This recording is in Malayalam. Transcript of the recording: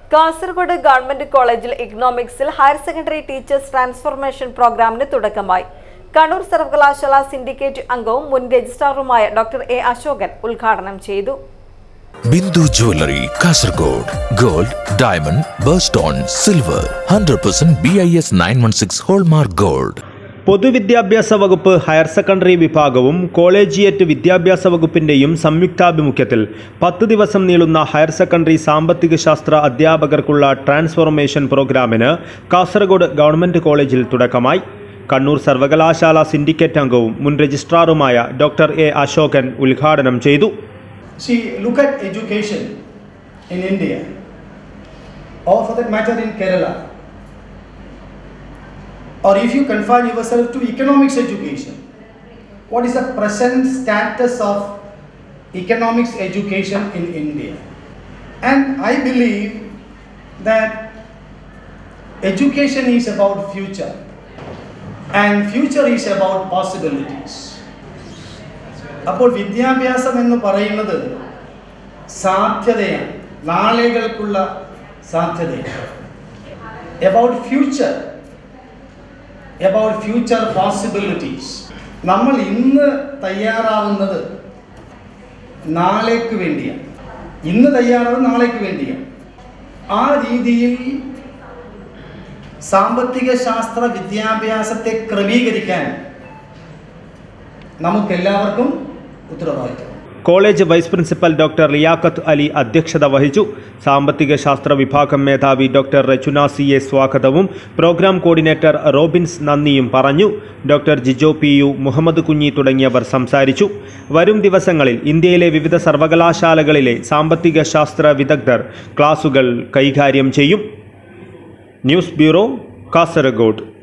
കാസർഗോഡ് ഗവൺമെന്റ് കോളേജിൽ ഇക്കണോമിക്സിൽ ഹയർ സെക്കൻഡറി ടീച്ചേഴ്സ് ട്രാൻസ്ഫോർമേഷൻ പ്രോഗ്രാമിന് തുടക്കമായി കണ്ണൂർ സർവകലാശാല സിൻഡിക്കേറ്റ് അംഗവും മുൻ രജിസ്ട്രാറുമായ ഡോക്ടർ എ അശോകൻ ഉദ്ഘാടനം ചെയ്തു Bindu jewellery Kasaragod gold diamond birthstone silver hundred percent B I S nine one six hallmark gold പൊതുവിദ്യാഭ്യാസ വകുപ്പ് ഹയർ സെക്കൻഡറി വിഭാഗവും കോളേജിയറ്റ് വിദ്യാഭ്യാസ വകുപ്പിന്റെയും സംയുക്താഭിമുഖ്യത്തിൽ പത്ത് ദിവസം നീളുന്ന ഹയർ സെക്കൻഡറി സാമ്പത്തിക ശാസ്ത്ര അധ്യാപകർക്കുള്ള ട്രാൻസ്ഫോർമേഷൻ പ്രോഗ്രാമിന് കാസർഗോഡ് ഗവൺമെന്റ് കോളേജിൽ തുടക്കമായി കണ്ണൂർ സർവകലാശാല സിൻഡിക്കേറ്റ് അംഗവും മുൻ രജിസ്ട്രാറുമായ ഡോക്ടർ എ അശോകൻ ഉദ്ഘാടനം ചെയ്തു See, look at education in India, or for that matter in Kerala, or if you confine yourself to economics education, what is the present status of economics education in India? And I believe that education is about future, and future is about possibilities. അപ്പോൾ വിദ്യാഭ്യാസം എന്ന് പറയുന്നത് സാധ്യതയാണ് നാളുകൾക്കുള്ള സാധ്യതയാണ് about future about future possibilities നമ്മൾ ഇന്ന് തയ്യാറാവുന്നത് നാളേക്ക് വേണ്ടിയാണ് ഇന്ന് തയ്യാറാവുന്നത് നാളേക്ക് വേണ്ടിയാണ് ആ രീതിയിൽ സാമ്പത്തിക ശാസ്ത്ര വിദ്യാഭ്യാസത്തെ ക്രമീകരിക്കാൻ നമുക്കെല്ലാവർക്കും ഉത്തരവാദിത്വം college vice principal doctor Liaquat Ali അധ്യക്ഷത വഹിച്ചു സാമ്പത്തിക ശാസ്ത്ര വിഭാഗം മേധാവി ഡോക്ടർ റച്ചുന സി എ സ്വാഗതവും പ്രോഗ്രാം കോർഡിനേറ്റർ റോബിൻസ് നന്ദിയും പറഞ്ഞു doctor Jijo P U Muhammad Kunhi തുടങ്ങിയവർ സംസാരിച്ചു വരും ദിവസങ്ങളിൽ ഇന്ത്യയിലെ വിവിധ സർവകലാശാലകളിലെ സാമ്പത്തിക ശാസ്ത്ര വിദഗ്ധർ ക്ലാസുകൾ കൈകാര്യം ചെയ്യും ന്യൂസ് ബ്യൂറോ കാസർഗോഡ്